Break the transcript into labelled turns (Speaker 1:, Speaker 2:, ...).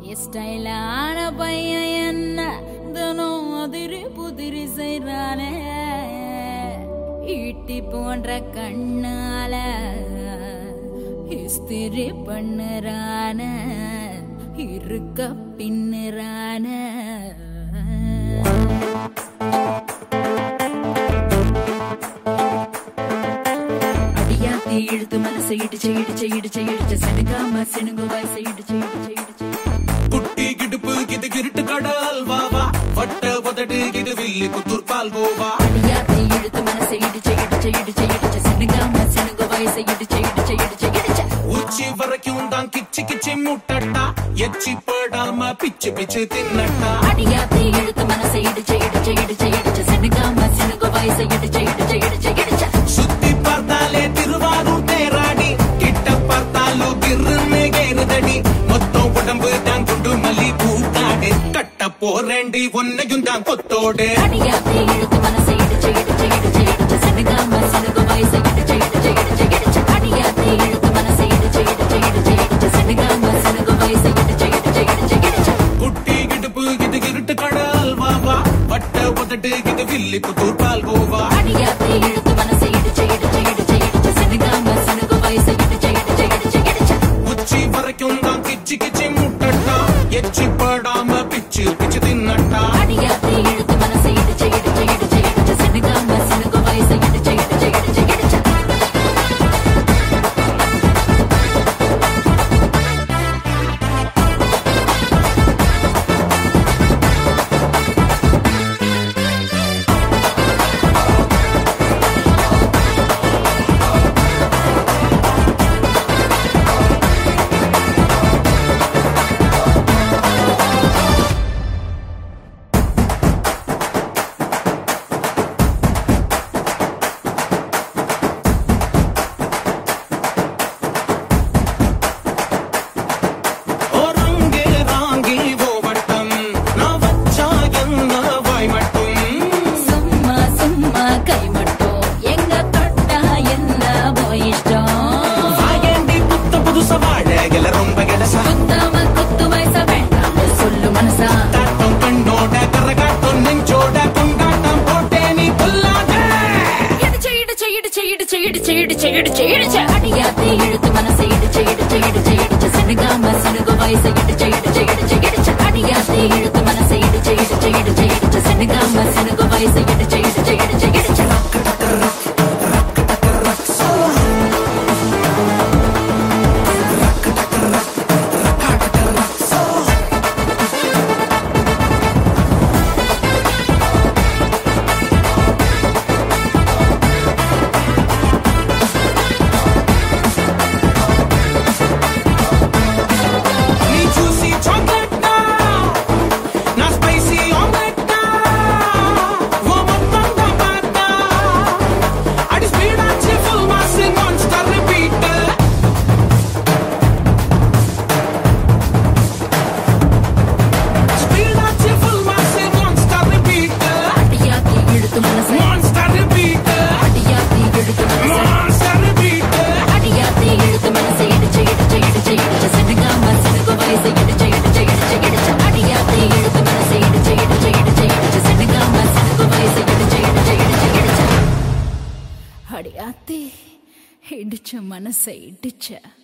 Speaker 1: ஸ்டைலான பையன் என்ன தினம் அதிரி புதிரி செய்றானே ஈட்டி போன்ற கண்ணால இஸ்திரி பண்ணுறான இருக்க பின்னுறான அடியாத்தி இழுத்து மனசை இடிச்சு இடிச்சு இடிச்சு இடிச்சு செடுக்காம சினுங்கு வயசை இடிச்சு இடிச்சு இடிச்சு
Speaker 2: குட்டி கிடுப்பு இது கிருட்டு கடல் வாவா வட்ட உதடு இது வில்லி குத்தூர் பால் கோவா
Speaker 1: அடியாத்தி இழுத்து மனசை இடிச்சு இடிச்சு இடிச்சு இடிச்சு செடுக்காம சினுங்கு வயசை இடிச்சு இடிச்சு இடிச்சு இடிச்சு
Speaker 2: உச்சி வரைக்கும் தான் கிச்சி கிச்சி முட்டட்டா எச்சி படாம பிச்சு பிச்சு தின்னட்டா
Speaker 1: அடியாத்தி இழுத்து மனசை இடிச்சு இடிச்சு இடிச்சு இடிச்சு செடுக்காம சினுங்கு வயசை இடிச்சு இடிச்சு இடிச்சு இடிச்சு
Speaker 2: சுத்தி பார்த்தாலே திருவாரூர் தேராடி கிட்ட பார்த்தாலும் கிருன்னு கேருதடி மொத்தம் உடம்பு தான் குண்டு மல்லி பூக்காடு கட்ட போறேண்டி உன்னையும் தான் கொத்தோடு
Speaker 1: அடியாத்தி இழுத்து மனசை இடிச்சு இடிச்சு இடிச்சு இடிச்சு செடுக்காம சினுங்கு வயசை இடிச்சு இடிச்சு இடிச்சு இடிச்சு அடியாத்தி இழுத்து மனசை இடிச்சு இடிச்சு இடிச்சு இடிச்சு செடுக்காம சினுங்கு வயசை இடிச்சு இடிச்சு இடிச்சு இடிச்சு
Speaker 2: குட்டி கிடுப்பு இது இருட்டு கடல் வாவா வட்ட உதடு இது வில்லி புத்தூர் பால் கோவா
Speaker 1: அடியாத்தி இழுத்து மனசை இடிச்சு இடிச்சு இடிச்சு இடிச்சு செடுக்காம சினுங்கு வயசை இடிச்சு இடிச்சு இடிச்சு இடிச்சு
Speaker 2: உச்சி வரைக்கும் தான் கிச்சி கிச்சி முட்டட்டா எச்சி படாம பிச்சு பிச்சு தின்னட்டா
Speaker 1: அடியாத்தி இழுத்து மனசை இடிச்சு இடிச்சு இடிச்சு இடிச்சு செடுக்காம சினுங்கு வயசை இடிச்சு இடிச்சு இடிச்சு இடிச்சு
Speaker 2: ஒருங்கே ராங்கி ஓவட்டம் நான் வச்சா என்ன வாய் மட்டும்
Speaker 1: சும்மா சும்மா கை மட்டும் எங்க தொட்டா என்ன போய் இஷ்டம்
Speaker 2: வாயேண்டி புத்த புதுச வாழ எல ரொம்ப எலசா
Speaker 1: குத்தாம குத்து வயச வேண்டாம் சொல்லு மனசா
Speaker 2: காட்டம் கண்ணோட கரகாட்டம் நெஞ்சோட கொண்டாட்டம் போட்டே நீ கொல்லாத
Speaker 1: இடிச்சு இடிச்சு இடிச்சு இடிச்சு இடிச்சு இடிச்சு இடிச்சு இடிச்சு அடியாத்தி இழுத்து மனசை இடிச்சு இடிச்சு இடிச்சு இடிச்சு சினுகாம சினுகு வயசை இடிச்சு இடிச்சு இடிச்சு இடிச்சு அடியாத்தி இழுத்து மனசை இடிச்சு இடிச்சு இடிச்சு இடிச்சு சினுகாம சினுகு வயசை இடிச்சு இடிச்சு இடிச்சு இடிச்சு
Speaker 2: நீ ஜூசி சாக்லேட் நான் ஸ்பைசி ஆம்லெட் ஓ மொத்தம் தான் பார்த்தா அடி ஸ்பீடாச்சு ஃபுல் மாஸ் மான்ஸ்டர் ரிப்பீட் ஸ்பீடாச்சு ஃபுல் மாஸ் மான்ஸ்டர் ரிப்பீட்
Speaker 1: அடியாத்தி இழுத்து மனசை
Speaker 2: மான்ஸ்டர் ரிப்பீட்
Speaker 1: அடியாத்தி இழுத்து மனசை
Speaker 2: மான்ஸ்டர் ரிப்பீட்
Speaker 1: அடியாத்தி இழுத்து மனசை இடிச்சு இடிச்சு இடிச்சு இடிச்சு சினுகாம சினுகு வயசை இடிச்சு இடிச்சு இடிச்சு இடிச்சு அடியாத்தி இழுத்து மனசை இடிச்சு இடிச்சு இடிச்சு இடிச்சு சினுகாம சினுகு வயசை இடிச்சு இடிச்சு இடிச்சு இடிச்சு அடியாத்தி இடிச்ச மனசை இடிச்ச